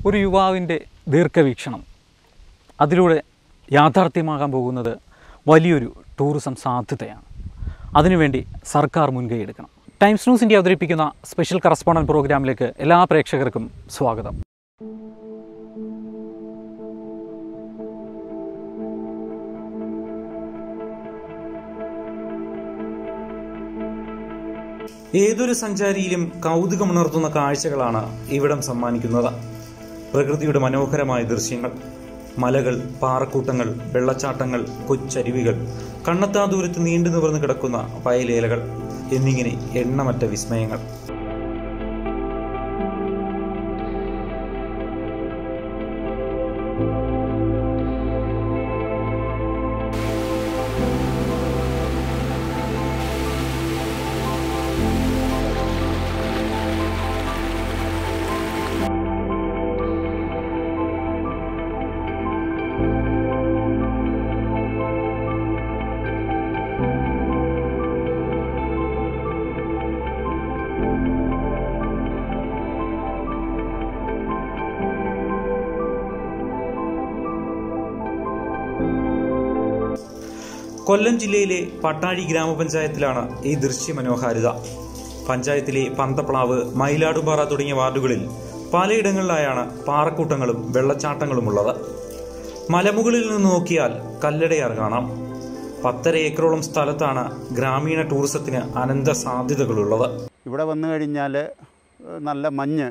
ഒരു യുവാവിൻ്റെ ദീർഘവീക്ഷണം അതിലൂടെ യാഥാർത്ഥ്യമാകാൻ പോകുന്നത് വലിയൊരു ടൂറിസം സാധ്യതയാണ് അതിനുവേണ്ടി സർക്കാർ മുൻകൈ എടുക്കണം ടൈംസ് ന്യൂസ് ഇന്ത്യ അവതരിപ്പിക്കുന്ന സ്പെഷ്യൽ കറസ്പോണ്ടൻറ്റ് പ്രോഗ്രാമിലേക്ക് എല്ലാ പ്രേക്ഷകർക്കും സ്വാഗതം ഏതൊരു സഞ്ചാരിയിലും കൗതുകമുണർത്തുന്ന കാഴ്ചകളാണ് ഇവിടം സമ്മാനിക്കുന്നത് പ്രകൃതിയുടെ മനോഹരമായ ദൃശ്യങ്ങൾ മലകൾ പാറക്കൂട്ടങ്ങൾ വെള്ളച്ചാട്ടങ്ങൾ കൊച്ചരുവികൾ കണ്ണത്താ ദൂരത്ത് നീണ്ടു നിവർന്നു കിടക്കുന്ന വയലേലകൾ എന്നിങ്ങനെ എണ്ണമറ്റ വിസ്മയങ്ങൾ കൊല്ലം ജില്ലയിലെ പട്ടാഴി ഗ്രാമപഞ്ചായത്തിലാണ് ഈ ദൃശ്യമനോഹാരിത പഞ്ചായത്തിലെ പന്തപ്ലാവ് മയിലാടുപാറ തുടങ്ങിയ വാർഡുകളിൽ പലയിടങ്ങളിലായാണ് പാറക്കൂട്ടങ്ങളും വെള്ളച്ചാട്ടങ്ങളും ഉള്ളത് മലമുകളിൽ നിന്ന് നോക്കിയാൽ കല്ലടയാർ കാണാം പത്തര ഏക്കറോളം സ്ഥലത്താണ് ഗ്രാമീണ ടൂറിസത്തിന് അനന്ത സാധ്യതകളുള്ളത് ഇവിടെ വന്നു കഴിഞ്ഞാൽ നല്ല മഞ്ഞ്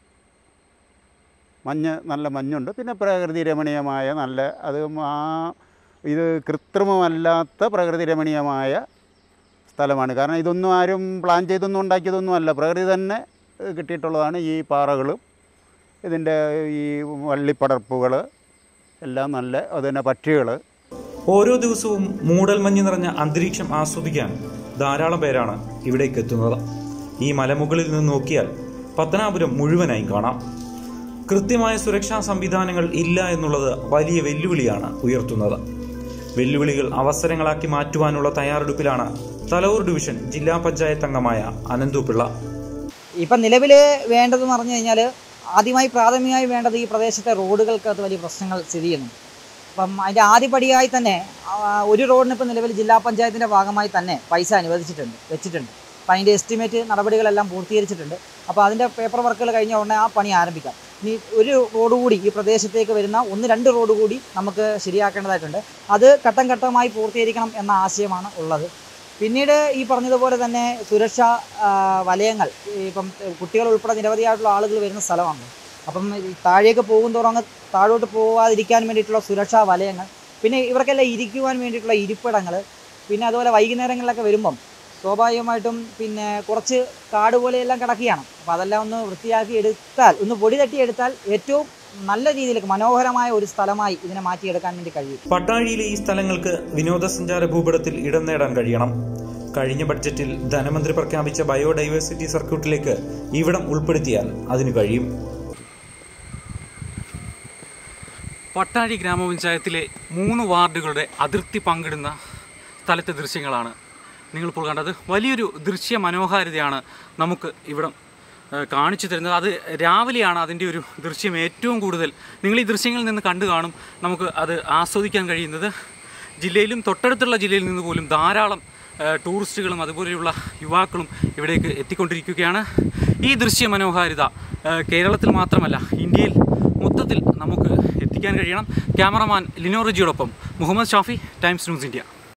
മഞ്ഞ് നല്ല മഞ്ഞുണ്ട് പിന്നെ പ്രകൃതി രമണീയമായ നല്ല അത് ആ ഇത് കൃത്രിമമല്ലാത്ത പ്രകൃതി രമണീയമായ സ്ഥലമാണ് കാരണം ഇതൊന്നും ആരും പ്ലാൻ ചെയ്തൊന്നും ഉണ്ടാക്കിയതൊന്നും അല്ല പ്രകൃതി തന്നെ ഏഹ്, കിട്ടിയിട്ടുള്ളതാണ് ഈ പാറകളും ഇതിൻ്റെ ഈ വള്ളിപ്പടർപ്പുകൾ എല്ലാം നല്ല അതുതന്നെ പക്ഷികൾ ഓരോ ദിവസവും മൂടൽമഞ്ഞ് നിറഞ്ഞ അന്തരീക്ഷം ആസ്വദിക്കാൻ ധാരാളം പേരാണ് ഇവിടേക്ക് എത്തുന്നത് ഈ മലമുകളിൽ നിന്ന് നോക്കിയാൽ പത്തനാപുരം മുഴുവനായി കാണാം കൃത്യമായ സുരക്ഷാ സംവിധാനങ്ങൾ ഇല്ല എന്നുള്ളത് വലിയ വെല്ലുവിളിയാണ് ഉയർത്തുന്നത് വെല്ലുവിളികൾ അവസരങ്ങളാക്കി മാറ്റുവാനുള്ള തയ്യാറെടുപ്പിലാണ് തലൂർ ഡിവിഷൻ ജില്ലാ പഞ്ചായത്ത് അംഗമായ അനന്തു പിള്ള ഇപ്പം നിലവിൽ വേണ്ടതെന്ന് പറഞ്ഞു കഴിഞ്ഞാൽ ആദ്യമായി പ്രാഥമികമായി വേണ്ടത് ഈ പ്രദേശത്തെ റോഡുകൾക്കകത്ത് വലിയ പ്രശ്നങ്ങൾ സ്ഥിതി ചെയ്യുന്നുണ്ട് അപ്പം അതിൻ്റെ ആദ്യപടിയായി തന്നെ ആ, ഒരു റോഡിന് ഇപ്പം നിലവിൽ ജില്ലാ പഞ്ചായത്തിൻ്റെ ഭാഗമായി തന്നെ പൈസ അനുവദിച്ചിട്ടുണ്ട് വെച്ചിട്ടുണ്ട് അപ്പം അതിൻ്റെ എസ്റ്റിമേറ്റ് നടപടികളെല്ലാം പൂർത്തീകരിച്ചിട്ടുണ്ട് അപ്പോൾ അതിൻ്റെ പേപ്പർ വർക്കുകൾ കഴിഞ്ഞ ഉടനെ ആ പണി ആരംഭിക്കാം ഇനി ഒരു റോഡ് കൂടി ഈ പ്രദേശത്തേക്ക് വരുന്ന ഒന്ന് രണ്ട് റോഡ് കൂടി നമുക്ക് ശരിയാക്കേണ്ടതായിട്ടുണ്ട് അത് ഘട്ടം ഘട്ടമായി പൂർത്തീകരിക്കണം എന്ന ആശയമാണ് ഉള്ളത് പിന്നീട് ഈ പറഞ്ഞതുപോലെ തന്നെ സുരക്ഷാ ആ, വലയങ്ങൾ ഈ ഇപ്പം കുട്ടികൾ ഉൾപ്പെടെ നിരവധിയായിട്ടുള്ള ആളുകൾ വരുന്ന സ്ഥലമാണ് അപ്പം ഈ താഴേക്ക് പോകും തോറും അങ്ങ് താഴോട്ട് പോകാതിരിക്കാൻ വേണ്ടിയിട്ടുള്ള സുരക്ഷാ വലയങ്ങൾ പിന്നെ ഇവർക്കെല്ലാം ഇരിക്കുവാൻ വേണ്ടിയിട്ടുള്ള ഇരിപ്പിടങ്ങൾ പിന്നെ അതുപോലെ വൈകുന്നേരങ്ങളിലൊക്കെ വരുമ്പം സ്വാഭാവികമായിട്ടും പിന്നെ കുറച്ച് കാട് പോലെയെല്ലാം കിടക്കുകയാണ് അപ്പോൾ അതെല്ലാം ഒന്ന് വൃത്തിയാക്കി എടുത്താൽ ഒന്ന് പൊടി തട്ടി എടുത്താൽ ഏറ്റവും നല്ല രീതിയിലേക്ക് മനോഹരമായ ഒരു സ്ഥലമായി ഇതിനെ മാറ്റിയെടുക്കാൻ വേണ്ടി കഴിയും പട്ടാഴിയിലെ ഈ സ്ഥലങ്ങൾക്ക് വിനോദസഞ്ചാര ഭൂപടത്തിൽ ഇടം നേടാൻ കഴിയണം കഴിഞ്ഞ ബഡ്ജറ്റിൽ ധനമന്ത്രി പ്രഖ്യാപിച്ച ബയോഡൈവേഴ്സിറ്റി സർക്യൂട്ടിലേക്ക് ഇവിടം ഉൾപ്പെടുത്തിയാൽ അതിന് കഴിയും പട്ടാഴി ഗ്രാമപഞ്ചായത്തിലെ മൂന്ന് വാർഡുകളുടെ അതിർത്തി പങ്കിടുന്ന സ്ഥലത്തെ ദൃശ്യങ്ങളാണ് നിങ്ങളിപ്പോൾ കണ്ടത് വലിയൊരു ദൃശ്യ മനോഹാരിതയാണ് നമുക്ക് ഇവിടം ഏഹ്, കാണിച്ചു തരുന്നത് അത് രാവിലെയാണ് അതിൻ്റെ ഒരു ദൃശ്യം ഏറ്റവും കൂടുതൽ നിങ്ങൾ ഈ ദൃശ്യങ്ങളിൽ നിന്ന് കണ്ടു കാണും നമുക്ക് അത് ആസ്വദിക്കാൻ കഴിയുന്നത് ജില്ലയിലും തൊട്ടടുത്തുള്ള ജില്ലയിൽ നിന്ന് പോലും ധാരാളം ഏഹ്, ടൂറിസ്റ്റുകളും അതുപോലെയുള്ള യുവാക്കളും ഇവിടേക്ക് എത്തിക്കൊണ്ടിരിക്കുകയാണ് ഈ ദൃശ്യ മനോഹാരിത ഏഹ്, കേരളത്തിൽ മാത്രമല്ല ഇന്ത്യയിൽ മൊത്തത്തിൽ നമുക്ക് എത്തിക്കാൻ കഴിയണം ക്യാമറമാൻ ലിനോ റിജിയോടൊപ്പം Muhammad Shafi Times News India